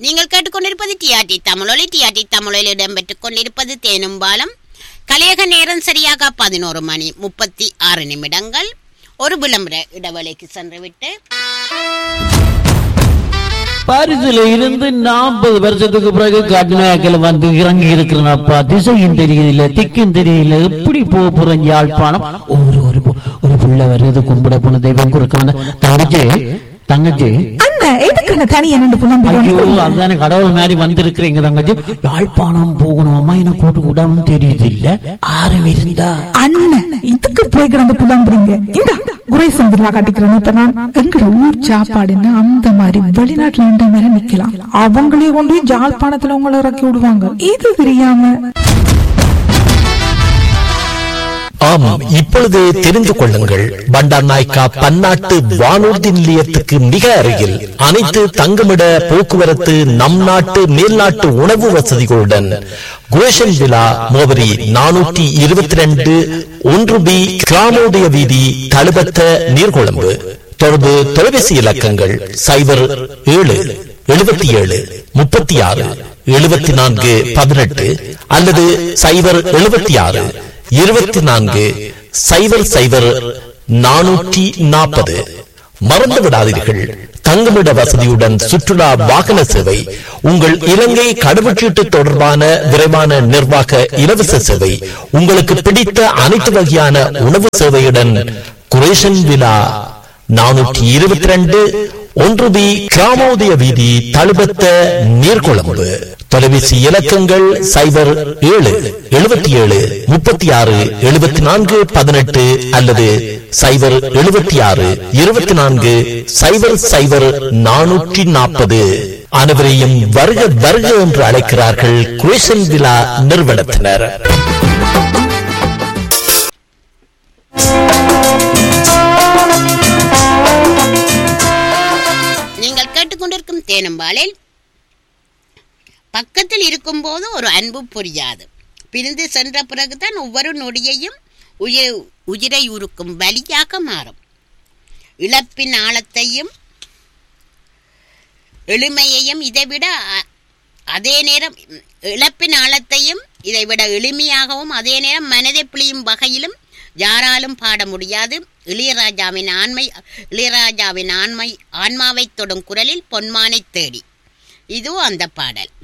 நீங்கள் கேட்டுக்கொண்டிருப்பது டிஆர்டி தமிழொலி டிஆர்டி தமிழொலி இடம்பெற்றுக் கொண்டிருப்பது தேனும்பாலம் கலையக நேரம் சரியாக பதினோரு மணி முப்பத்தி ஆறு நிமிடங்கள் ஒரு விளம்பர இடைவேளைக்கு சென்றுவிட்டு பாரிஸ்ல இருந்து நாற்பது வருஷத்துக்கு பிறகு கர்நாயக்கில் வந்து இறங்கி இருக்கிறனப்பா திசையும் தெரியல திக்கும் தெரியல எப்படி போக போறேன் யாழ்ப்பாணம் ஒரு ஒரு பு- ஒரு புள்ள வருது கும்பிட போன தெய்வம் குறுக்க வந்த தங்கச்சி தங்கச்சி அண்ணா எதுக்கு தனியா நின்று புலம்பிக்கணும் ஐயோ அதுதானே கடவுள் மாதிரி வந்திருக்கிறீங்க தங்கச்சி யாழ்ப்பாணம் போகணும் அம்மா என்ன கூட்டு கூடாம தெரியுது இல்ல ஆரம் இருந்தா அண்ணன் இதுக்கு போய் கிடந்து புலம்புறீங்க இந்த குரேசன் பில்லா காட்டிக்கிறேன் இப்ப நான் எங்கட ஊர் சாப்பாடுன்னா அந்த மாதிரி வெளிநாட்டுல இருந்த மாதிரி நிக்கலாம் அவங்களே கொண்டு போய் ஜாழ்ப்பாணத்துல உங்களை இறக்கி விடுவாங்க இது தெரியாம ஆமாம் இப்பொழுது தெரிந்து கொள்ளுங்கள் பண்டார் நாய்க்கா பன்னாட்டு வானூர்தி நிலையத்துக்கு மிக அருகில் அனைத்து தங்குமிட போக்குவரத்து நம் நாட்டு மேல்நாட்டு உணவு வசதிகளுடன் குரேஷன் விழா மோவரி நானூற்றி இருபத்தி ரெண்டு ஒன்று பி கிராமோதய வீதி தழுபத்த நீர்கொழும்பு தொடர்பு தொலைபேசி இலக்கங்கள் சைபர் ஏழு எழுபத்தி ஏழு முப்பத்தி ஆறு எழுபத்தி நான்கு பதினெட்டு அல்லது சைபர் எழுபத்தி ஆறு இருபத்தி நான்கு சைபர் சைபர் நானூற்றி நாற்பது மறந்து விடாதீர்கள் தங்குமிட வசதியுடன் சுற்றுலா வாகன சேவை உங்கள் இலங்கை கடவுச்சீட்டு தொடர்பான விரைவான நிர்வாக இலவச சேவை உங்களுக்கு பிடித்த அனைத்து வகையான உணவு சேவையுடன் குரேஷன் விழா நானூற்றி இருபத்தி ரெண்டு ஒன்று பி கிராமோதய வீதி தழுபத்த நீர்கொழும்பு தொலைபேசி இலக்கங்கள் சைபர் ஏழு எழுபத்தி ஏழு முப்பத்தி ஆறு எழுபத்தி நான்கு பதினெட்டு அல்லது சைபர் எழுபத்தி ஆறு இருபத்தி நான்கு சைபர் சைபர் நானூற்றி நாற்பது அனைவரையும் வருக வருக என்று அழைக்கிறார்கள் குரேஷன் விழா நிறுவனத்தினர் நீங்கள் கேட்டுக்கொண்டிருக்கும் தேனும்பாலில் பக்கத்தில் இருக்கும்போது ஒரு அன்பு புரியாது பிரிந்து சென்ற பிறகுதான் ஒவ்வொரு நொடியையும் உயிர் உயிரை உருக்கும் வலியாக மாறும் இழப்பின் ஆழத்தையும் எளிமையையும் இதைவிட அ- அதே நேரம் இழப்பின் ஆழத்தையும் இதைவிட எளிமையாகவும் அதே நேரம் மனதை பிழியும் வகையிலும் யாராலும் பாட முடியாது இளையராஜாவின் ஆண்மை இளையராஜாவின் ஆண்மை ஆன்மாவை தொடும் குரலில் பொன்மானை தேடி இதோ அந்த பாடல்